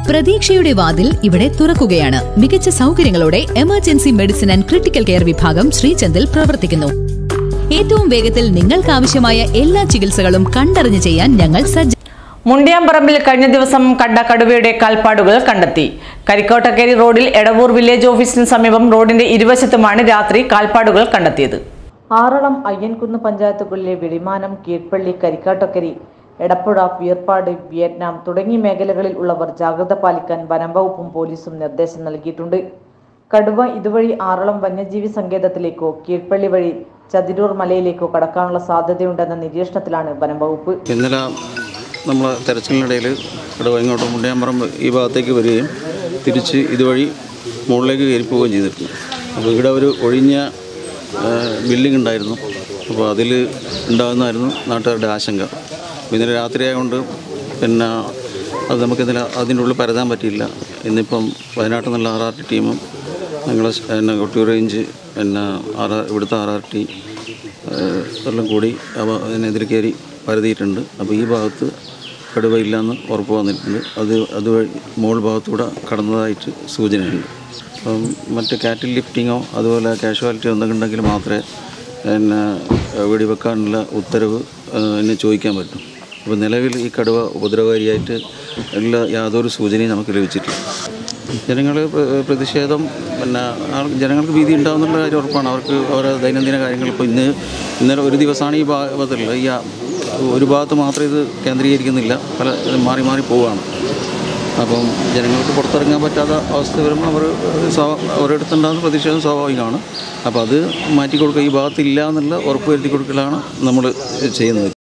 പ്രതീക്ഷയുടെ വാതിൽ ഇവിടെ തുറക്കുകയാണ് മികച്ച സൗകര്യങ്ങളോടെ emergency medicine and critical care വിഭാഗം ശ്രീചന്ദിൽ പ്രവർത്തിക്കുന്നു ഏറ്റവും വേഗത്തിൽ നിങ്ങൾക്ക് ആവശ്യമായ എല്ലാ ചികിത്സകളും കണ്ടറിഞ്ഞ് ചെയ്യാൻ ഞങ്ങൾ സജ്ജ മുണ്ടിയാമ്പറമ്പിൽ കഴിഞ്ഞ ദിവസം കണ്ട കടുവയുടെ കാൽപ്പാടുകൾ കണ്ടെത്തി കരിക്കോട്ടക്കേരി റോഡിൽ എടവൂർ വില്ലേജ് ഓഫീസിന് സമീപം റോഡിന്റെ ഇരുവശത്തുമാണ് രാത്രി കാൽപ്പാടുകൾ കണ്ടെത്തിയത് ആറളം അയ്യൻകുന്ന് പഞ്ചായത്തുകളിലെ വെളിമാനം കീഴ്പള്ളി കരിക്കാട്ടക്കരി എടപ്പുഴ വിയർപ്പാട് വിയറ്റ്നാം തുടങ്ങിയ മേഖലകളിൽ ഉള്ളവർ ജാഗ്രത പാലിക്കാൻ വനം വകുപ്പും പോലീസും നിർദ്ദേശം നൽകിയിട്ടുണ്ട് കടുവ ഇതുവഴി ആറളം വന്യജീവി സങ്കേതത്തിലേക്കോ കീഴ്പള്ളി വഴി ചതിരൂർ മലയിലേക്കോ കടക്കാനുള്ള സാധ്യതയുണ്ടെന്ന നിരീക്ഷണത്തിലാണ് വനം വകുപ്പ് ഇന്നലെ നമ്മൾ തെരച്ചിലിനിടയിൽ ഇവിടെ ഇങ്ങോട്ട് മുണ്ടയാമ്പറമ്പ് ഈ ഭാഗത്തേക്ക് വരികയും തിരിച്ച് ഇതുവഴി മുകളിലേക്ക് കയറി പോവുകയും ചെയ്തിട്ടുണ്ട് അപ്പോൾ ഇവിടെ ഒരു ഒഴിഞ്ഞ ബിൽഡിംഗ് ഉണ്ടായിരുന്നു അപ്പോൾ അതിൽ ഉണ്ടാകുന്നതായിരുന്നു നാട്ടുകാരുടെ ആശങ്ക അപ്പോൾ ഇന്നലെ രാത്രിയായതുകൊണ്ട് പിന്നെ അത് നമുക്ക് ഇന്നലെ അതിൻ്റെ ഉള്ളിൽ പരതാൻ പറ്റിയില്ല ഇന്നിപ്പം വയനാട്ടിൽ നിന്നുള്ള ആർ ആർ ടി ടീമും ഞങ്ങളെ സ് പിന്നെ കൊട്ടിയൂർ റേഞ്ച് പിന്നെ ആർ ആർ ഇവിടുത്തെ ആർ ആർ ടി എല്ലാം കൂടി അവ അതിനെതിരെ കയറി പരതിയിട്ടുണ്ട് അപ്പോൾ ഈ ഭാഗത്ത് കടുവയില്ലെന്ന് ഉറപ്പ് വന്നിട്ടുണ്ട് അത് അതുവഴി മോൾ ഭാഗത്തൂടെ കടന്നതായിട്ട് സൂചനയുണ്ട് അപ്പം മറ്റ് കാറ്റിൽ ലിഫ്റ്റിങ്ങോ അതുപോലെ കാഷ്വാലിറ്റി എന്തെങ്കിലും ഉണ്ടെങ്കിൽ മാത്രമേ പിന്നെ വെടിവെക്കാനുള്ള ഉത്തരവ് എന്നെ ചോദിക്കാൻ പറ്റും അപ്പോൾ നിലവിൽ ഈ കടുവ ഉപദ്രവകാരിയായിട്ട് എല്ലാ യാതൊരു സൂചനയും നമുക്ക് ലഭിച്ചിട്ടില്ല ജനങ്ങൾ പ്രതിഷേധം പിന്നെ ആൾ- ജനങ്ങൾക്ക് ഭീതി ഉണ്ടാകുന്നുള്ള കാര്യം ഉറപ്പാണ് അവർക്ക് അവരുടെ ദൈനംദിന കാര്യങ്ങൾ ഇപ്പോൾ ഇന്ന് ഇന്നലെ ഒരു ദിവസമാണ് ഈ ഭാഗത്തുള്ള ഈ ആ- ഒരു ഭാഗത്ത് മാത്രം ഇത് കേന്ദ്രീകരിക്കുന്നില്ല പല ഇത് മാറി മാറി പോവുകയാണ് അപ്പം ജനങ്ങൾക്ക് പുറത്തിറങ്ങാൻ പറ്റാത്ത അവസ്ഥ വരുമ്പോൾ അവർ സ്വാ- അവരുടെ അടുത്തുണ്ടാകുന്ന പ്രതിഷേധം സ്വാഭാവികമാണ് അപ്പോൾ അത് മാറ്റി കൊടുക്കുക ഈ ഭാഗത്തില്ല എന്നുള്ള ഉറപ്പ് വരുത്തി കൊടുക്കലാണ് നമ്മൾ ചെയ്യുന്നത്